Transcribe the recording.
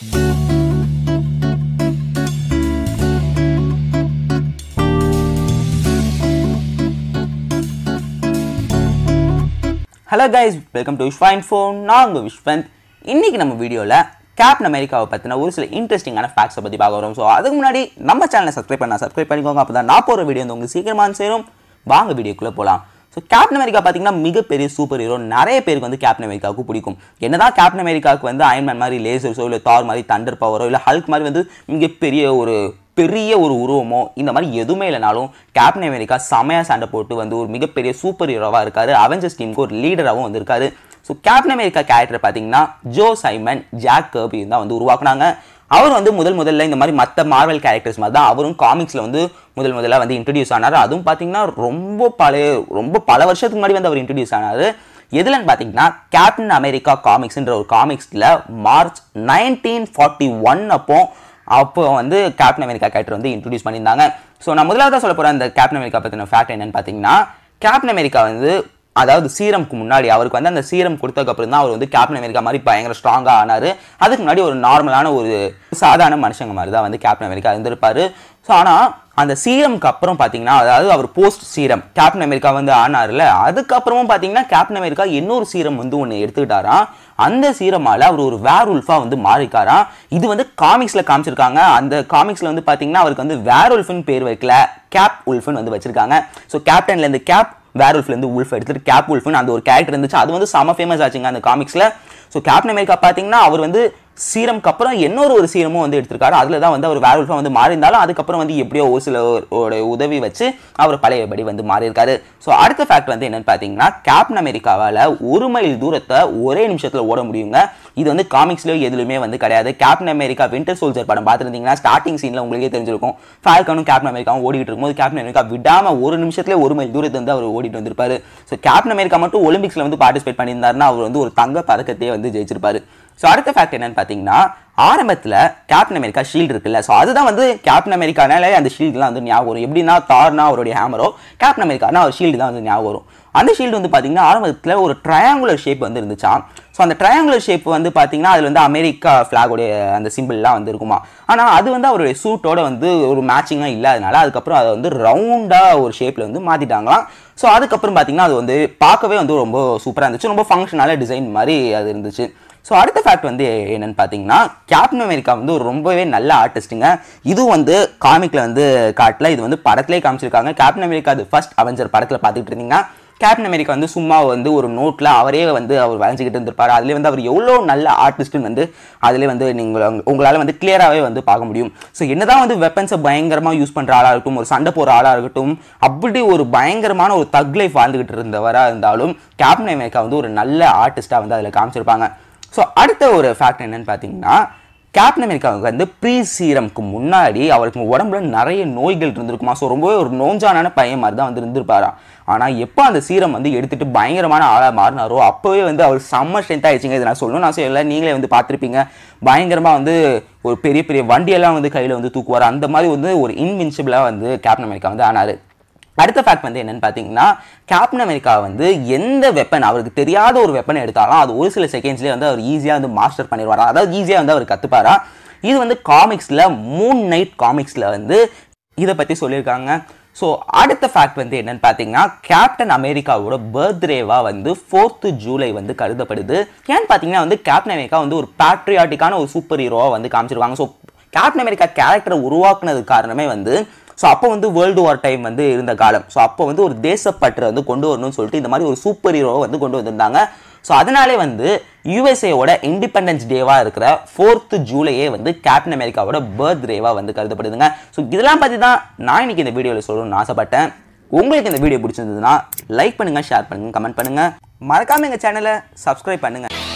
hello guys welcome to விஷ்வாயின் phone நான் உங்கள் விஷ்வந்த் இன்னைக்கு நம்ம வீடியோவில் கேப்டன் அமெரிக்காவை பற்றின ஒரு சில இன்ட்ரெஸ்டிங்கான ஃபேக்ட்ஸை பற்றி பார்க்க வரோம் ஸோ அதுக்கு முன்னாடி நம்ம சேனலை சப்ஸ்கிரைப் பண்ணா சப்ஸ்கிரைப் பண்ணிக்கோங்க அப்போ தான் நான் போகிற வீடியோ வந்து உங்களுக்கு சீக்கிரமாக சேரும் வாங்க வீடியோக்குள்ளே போகலாம் ஸோ கேப்டன் அமெரிக்கா பார்த்தீங்கன்னா மிகப்பெரிய சூப்பர் ஹீரோ நிறைய பேருக்கு வந்து கேப்டன் அமெரிக்காவுக்கு பிடிக்கும் என்னதான் கேப்டன் அமெரிக்காவுக்கு வந்து அயன்மேன் மாதிரி லேசர்ஸோ இல்லை தார் மாதிரி தண்டர் பவரோ இல்லை ஹல்க் மாதிரி வந்து மிகப்பெரிய ஒரு பெரிய ஒரு உருவமோ இந்த மாதிரி எதுவுமே இல்லைனாலும் கேப்டன் அமெரிக்கா செமையாக சண்டை போட்டு வந்து ஒரு மிகப்பெரிய சூப்பர் ஹீரோவாக இருக்காரு அவெஞ்சர்ஸ் டீமுக்கு ஒரு லீடராகவும் வந்திருக்காரு ஸோ கேப்டன் அமெரிக்கா கேரக்டர் பார்த்தீங்கன்னா ஜோ சைமன் ஜாக் கர்பி தான் வந்து உருவாக்குனாங்க அவர் வந்து முதல் முதல்ல இந்த மாதிரி மற்ற மார்வல் கேரக்டர்ஸ் மாதிரி தான் அவரும் காமிக்ஸில் வந்து முதல் முதல்ல வந்து இன்ட்ரடியூஸ் ஆனார் அதுவும் பார்த்தீங்கன்னா ரொம்ப பழைய ரொம்ப பல வருஷத்துக்கு முன்னாடி வந்து அவர் இன்ட்ரடியூஸ் ஆனார் எதுலன்னு பார்த்தீங்கன்னா கேப்டன் அமெரிக்கா காமிக்ஸ்ன்ற ஒரு காமிக்ஸில் மார்ச் நைன்டீன் ஃபார்ட்டி ஒன் அப்போ அப்போ வந்து கேப்டன் அமெரிக்கா கேரக்டர் வந்து இன்ட்ரடியூஸ் பண்ணியிருந்தாங்க ஸோ நான் முதலாவதாக சொல்ல போகிற அந்த கேப்டன் அமெரிக்கா பற்றின ஃபேக்ட் என்னன்னு பார்த்தீங்கன்னா கேப்டன் அமெரிக்கா வந்து அதாவது சீரம்க்கு முன்னாடி அவருக்கு வந்து அந்த சீரம் கொடுத்ததுக்கப்புறம் தான் அவர் வந்து கேப்டன் அமெரிக்கா மாதிரி பயங்கர ஸ்ட்ராங்காக ஆனார் அதுக்கு முன்னாடி ஒரு நார்மலான ஒரு சாதாரண மனுஷங்க மாதிரி தான் வந்து கேப்டன் அமெரிக்கா இருந்திருப்பாரு ஸோ ஆனால் அந்த சீரம்க்கு அப்புறம் பார்த்தீங்கன்னா அதாவது அவர் போஸ்ட் சீரம் கேப்டன் அமெரிக்கா வந்து ஆனார்ல அதுக்கப்புறமும் பார்த்தீங்கன்னா கேப்டன் அமெரிக்கா இன்னொரு சீரம் வந்து ஒன்று எடுத்துக்கிட்டாராம் அந்த சீரமால அவர் ஒரு வேர் உல்ஃபா வந்து மாறிக்காராம் இது வந்து காமிக்ஸ்ல காமிச்சிருக்காங்க அந்த காமிக்ஸ்ல வந்து பாத்தீங்கன்னா அவருக்கு வந்து வேர் உல்ஃப்னு பேர் வைக்கல கேப் உல்ஃப்னு வந்து வச்சிருக்காங்க ஸோ கேப்டன்ல இருந்து கேப் வேர் உல்ஃப்ல இருந்து உல்ஃப் எடுத்துட்டு கேப் உல்ஃப்னு அந்த ஒரு கேரக்டர் இருந்துச்சு அது வந்து செம ஃபேமஸ் ஆச்சுங்க அந்த காமிக்ஸ்ல ஸோ கேப்டன் அமெரிக்கா பார்த்தீங்கன்னா அவர் வந்து சீரம்க்கு அப்புறம் இன்னொரு ஒரு சீரமும் வந்து எடுத்திருக்காரு அதில் தான் வந்து அவர் வேர் உல்ஃபா வந்து மாறி இருந்தாலும் அதுக்கப்புறம் வந்து எப்படியோ ஒரு சிலரோட உதவி வச்சு அவர் பழையபடி வந்து மாறி இருக்காரு ஸோ அடுத்த ஃபேக்ட் வந்து என்னன்னு பார்த்தீங்கன்னா கேப்டன் அமெரிக்காவால் ஒரு மைல் தூரத்தை ஒரே நிமிஷத்தில் ஓட முடியுங்க இது வந்து காமிக்ஸ்லயோ எதுலையுமே வந்து கிடையாது கேப்டன் அமெரிக்கா வின்டர் சோல்ஜர் படம் பார்த்துருந்தீங்கன்னா ஸ்டார்டிங் சீனில் உங்களுக்கே தெரிஞ்சிருக்கும் ஃபால்கனும் கேப்டன் அமெரிக்காவும் ஓடிட்டு இருக்கும்போது கேப்டன் அமெரிக்கா விடாம ஒரு நிமிஷத்துல ஒரு மைல் தூரத்தை வந்து அவர் ஓடிட்டு வந்திருப்பாரு ஸோ கேப்டன் அமெரிக்கா மட்டும் ஒலிம்பிக்ஸ்ல வந்து பார்ட்டிசிபேட் பண்ணியிருந்தாருன்னா அவர் வந்து ஒரு தங்க பதக்கத்தையே வந்து ஜெயிச்சிருப்பாரு ஸோ அடுத்த ஃபேக்ட் என்னன்னு பார்த்தீங்கன்னா ஆரம்பத்தில் கேப்டன் அமெரிக்கா ஷீல்டு இருக்குல்ல ஸோ அதுதான் வந்து கேப்டன் அமெரிக்கானாலே அந்த ஷீல்டுலாம் வந்து ஞாபகம் வரும் எப்படின்னா தார்னா அவருடைய ஹேமரோ கேப்டன் அமெரிக்கானா அவர் ஷீல்டு தான் வந்து ஞாபகம் வரும் அந்த ஷீல்டு வந்து பார்த்தீங்கன்னா ஆரம்பத்தில் ஒரு ட்ரையாங்குலர் ஷேப் வந்து இருந்துச்சாம் ஸோ அந்த ட்ரையாங்குலர் ஷேப் வந்து பார்த்தீங்கன்னா அதில் வந்து அமெரிக்கா ஃப்ளாகோடைய அந்த சிம்பிள்லாம் வந்து இருக்குமா ஆனால் அது வந்து அவருடைய சூட்டோட வந்து ஒரு மேட்சிங்காக இல்லாதனால அதுக்கப்புறம் அதை வந்து ரவுண்டாக ஒரு ஷேப்பில் வந்து மாற்றிட்டாங்களாம் ஸோ அதுக்கப்புறம் பார்த்தீங்கன்னா அது வந்து பார்க்கவே வந்து ரொம்ப சூப்பராக இருந்துச்சு ரொம்ப ஃபங்க்ஷனால டிசைன் மாதிரி அது இருந்துச்சு ஸோ அடுத்த ஃபேக்ட் வந்து என்னன்னு பார்த்தீங்கன்னா கேப்டன் அமெரிக்கா வந்து ஒரு ரொம்பவே நல்ல ஆர்டிஸ்ட்டுங்க இது வந்து காமிக்கில் வந்து காட்டல இது வந்து படத்திலே காமிச்சிருக்காங்க கேப்டன் அமெரிக்கா அது ஃபர்ஸ்ட் அவெஞ்சர் படத்தில் பார்த்துக்கிட்டு இருந்தீங்கன்னா கேப்டன் அமெரிக்கா வந்து சும்மா வந்து ஒரு நோட்டில் அவரே வந்து அவர் வரைஞ்சிக்கிட்டு இருந்திருப்பார் அதுலேயே வந்து அவர் எவ்வளோ நல்ல ஆர்டிஸ்ட்டுன்னு வந்து அதிலே வந்து நீங்கள் உங்களால் வந்து கிளியராகவே வந்து பார்க்க முடியும் ஸோ என்னதான் வந்து வெப்பன்ஸை பயங்கரமாக யூஸ் பண்ணுற ஆளாக இருக்கட்டும் ஒரு சண்டை போகிற ஆளாக இருக்கட்டும் அப்படி ஒரு பயங்கரமான ஒரு தக் லைஃப் வாழ்ந்துக்கிட்டு இருந்தவராக இருந்தாலும் கேப்டன் அமெரிக்கா வந்து ஒரு நல்ல ஆர்டிஸ்ட்டாக வந்து அதில் காமிச்சிருப்பாங்க ஸோ அடுத்த ஒரு ஃபேக்ட் என்னன்னு பார்த்தீங்கன்னா கேப்டன் அமெரிக்காவுக்கு வந்து ப்ரீ சீரம்க்கு முன்னாடி அவருக்கு உடம்புல நிறைய நோய்கள் இருந்திருக்குமா ஸோ ரொம்பவே ஒரு நோஞ்சானான பையன் மாதிரி தான் வந்து இருந்திருப்பாராம் ஆனால் எப்போ அந்த சீரம் வந்து எடுத்துட்டு பயங்கரமான ஆளாக மாறினாரோ அப்போவே வந்து அவர் செம்ம ஸ்ட்ரென்த் ஆயிடுச்சுங்க இதை நான் சொல்லணும் நான் சொல்லல நீங்களே வந்து பார்த்துருப்பீங்க பயங்கரமாக வந்து ஒரு பெரிய பெரிய வண்டியெல்லாம் வந்து கையில் வந்து தூக்குவார் அந்த மாதிரி வந்து ஒரு இன்வின்சிபிளாக வந்து கேப்டன் அமெரிக்கா வந்து ஆனார் அடுத்த ஃபேக்ட் வந்து என்னன்னு பார்த்தீங்கன்னா கேப்டன் அமெரிக்கா வந்து எந்த வெப்பன் அவருக்கு தெரியாத ஒரு வெப்பன் எடுத்தாலும் அது ஒரு சில செகண்ட்ஸ்லேயே வந்து அவர் ஈஸியாக வந்து மாஸ்டர் பண்ணிடுவாரா அதாவது ஈஸியாக வந்து அவர் கற்றுப்பாரா இது வந்து காமிக்ஸில் மூன் நைட் காமிக்ஸில் வந்து இதை பற்றி சொல்லியிருக்காங்க ஸோ அடுத்த ஃபேக்ட் வந்து என்னன்னு பார்த்தீங்கன்னா கேப்டன் அமெரிக்காவோட பர்த்டேவாக வந்து ஃபோர்த்து ஜூலை வந்து கருதப்படுது ஏன்னு பார்த்தீங்கன்னா வந்து கேப்டன் அமெரிக்கா வந்து ஒரு பேட்ரியாட்டிக்கான ஒரு சூப்பர் ஹீரோவாக வந்து காமிச்சிருக்காங்க ஸோ கேப்டன் அமெரிக்கா கேரக்டரை உருவாக்குனது காரணமே வந்து ஸோ அப்போ வந்து வேர்ல்டு வார் டைம் வந்து இருந்த காலம் ஸோ அப்போ வந்து ஒரு தேசப்பற்றை வந்து கொண்டு வரணும்னு சொல்லிட்டு இந்த மாதிரி ஒரு சூப்பர் ஹீரோவை வந்து கொண்டு வந்திருந்தாங்க ஸோ அதனாலே வந்து யூஎஸ்ஏவோட இண்டிபெண்டன்ஸ் டேவாக இருக்கிற ஃபோர்த்து ஜூலையே வந்து கேப்டன் அமெரிக்காவோட பர்த் டேவாக வந்து கருதப்படுதுங்க ஸோ இதெல்லாம் பற்றி தான் நான் இன்னைக்கு இந்த வீடியோவில் சொல்லணும்னு ஆசைப்பட்டேன் உங்களுக்கு இந்த வீடியோ பிடிச்சிருந்ததுன்னா லைக் பண்ணுங்கள் ஷேர் பண்ணுங்கள் கமெண்ட் பண்ணுங்கள் மறக்காமல் எங்கள் சேனலை சப்ஸ்கிரைப் பண்ணுங்கள்